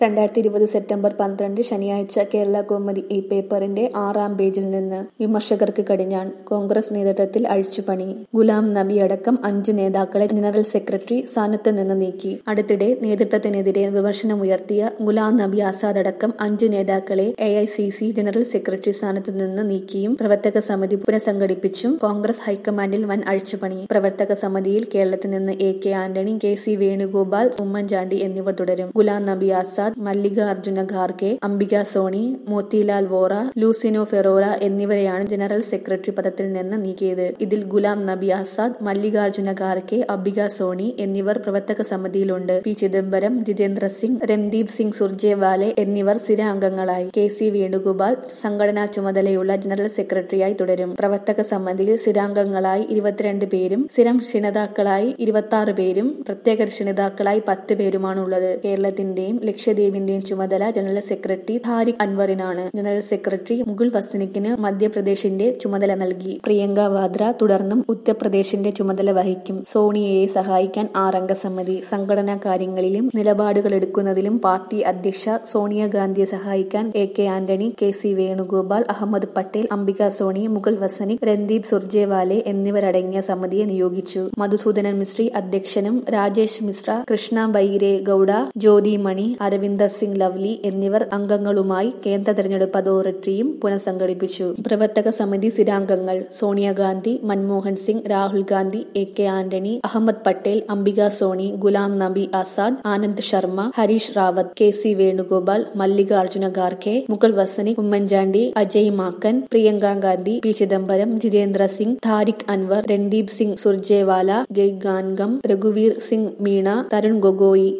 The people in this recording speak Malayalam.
രണ്ടായിരത്തി ഇരുപത് സെപ്റ്റംബർ പന്ത്രണ്ട് ശനിയാഴ്ച കേരള കൗമുദി ഈ പേപ്പറിന്റെ ആറാം പേജിൽ നിന്ന് വിമർശകർക്ക് കടിഞ്ഞാൺ കോൺഗ്രസ് നേതൃത്വത്തിൽ അഴിച്ചുപണി ഗുലാം നബി അടക്കം അഞ്ച് നേതാക്കളെ ജനറൽ സെക്രട്ടറി സ്ഥാനത്ത് നിന്ന് നീക്കി അടുത്തിടെ നേതൃത്വത്തിനെതിരെ വിമർശനമുയർത്തിയ ഗുലാം നബി ആസാദ് അടക്കം അഞ്ച് നേതാക്കളെ A I C C general secretary സ്ഥാനത്ത് നിന്ന് നീക്കിയും പ്രവർത്തക സമിതി പുനഃസംഘടിപ്പിച്ചും കോൺഗ്രസ് ഹൈക്കമാൻഡിൽ വൻ അഴിച്ചുപണി പ്രവർത്തക സമിതിയിൽ കേരളത്തിൽ നിന്ന് A K Antony K C Venugopal Oommen Chandy എന്നിവർ തുടരും ഗുലാം നബി ആസാദ് മല്ലികാർജുന ഖാർഗെ അംബിക സോണി മോത്തിലാൽ വോറ ലൂസിനോ ഫെറോറ എന്നിവരെയാണ് ജനറൽ സെക്രട്ടറി പദത്തിൽ നിന്ന് നീക്കിയത് ഇതിൽ ഗുലാം നബി ആസാദ് മല്ലികാർജുന ഖാർഗെ അംബിക സോണി എന്നിവർ പ്രവർത്തക സമിതിയിലുണ്ട് പി ചിദംബരം ജിതേന്ദ്ര സിംഗ് രൺദീപ് സിംഗ് സുർജേവാലെ എന്നിവർ സ്ഥിരാംഗങ്ങളായി കെ സി വേണുഗോപാൽ സംഘടനാ ചുമതലയുള്ള ജനറൽ സെക്രട്ടറിയായി തുടരും പ്രവർത്തക സമിതിയിൽ സ്ഥിരാംഗങ്ങളായി ഇരുപത്തിരണ്ട് പേരും സ്ഥിരം ക്ഷണിതാക്കളായി ഇരുപത്തി ആറ് പേരും പ്രത്യേക ക്ഷണിതാക്കളായി പത്ത് പേരുമാണുള്ളത് കേരളത്തിന്റെയും ലക്ഷദ്വീപിന്റെയും ചുമതല ജനറൽ സെക്രട്ടറി താരിഖ് അൻവറിനാണ് ജനറൽ സെക്രട്ടറി മുകുൾ വസനിക്കിന് മധ്യപ്രദേശിന്റെ ചുമതല നൽകി പ്രിയങ്ക വാദ്ര തുടർന്നും ഉത്തർപ്രദേശിന്റെ ചുമതല വഹിക്കും സോണിയയെ സഹായിക്കാൻ ആറംഗ സമിതി സംഘടനാ കാര്യങ്ങളിലും നിലപാടുകൾ എടുക്കുന്നതിലും പാർട്ടി അധ്യക്ഷ സോണിയാഗാന്ധിയെ സഹായിക്കാൻ A K Antony K C Venugopal Ahmed Patel Ambika Soni Mukul Wasnik Randeep Surjewala എന്നിവരടങ്ങിയ സമിതിയെ നിയോഗിച്ചു മധുസൂദനൻ മിശ്രി അധ്യക്ഷനും രാജേഷ് മിശ്ര കൃഷ്ണ ബൈരെ ഗൌഡ ജ്യോതി മണി അരവിന്ദർ സിംഗ് ലവ്ലി എന്നിവർ അംഗങ്ങളുമായി കേന്ദ്ര തെരഞ്ഞെടുപ്പ് അതോറിറ്റിയും പുനഃസംഘടിപ്പിച്ചു പ്രവർത്തക സമിതി സ്ഥിരാംഗങ്ങൾ Sonia Gandhi Manmohan Singh Rahul Gandhi A K Antony Ahmed Patel Ambika Soni Ghulam Nabi Azad Anand Sharma Harish Rawat K C Venugopal Mallikarjuna Kharge Mukul Wasnik Oommen Chandy Ajay Maken Priyanka Gandhi P Chidambaram Jitendra Singh Tariq Anwar Randeep Singh Surjewala Gaikhangam രഘുവീർ സിംഗ് മീണ തരുൺ ഗൊഗോയി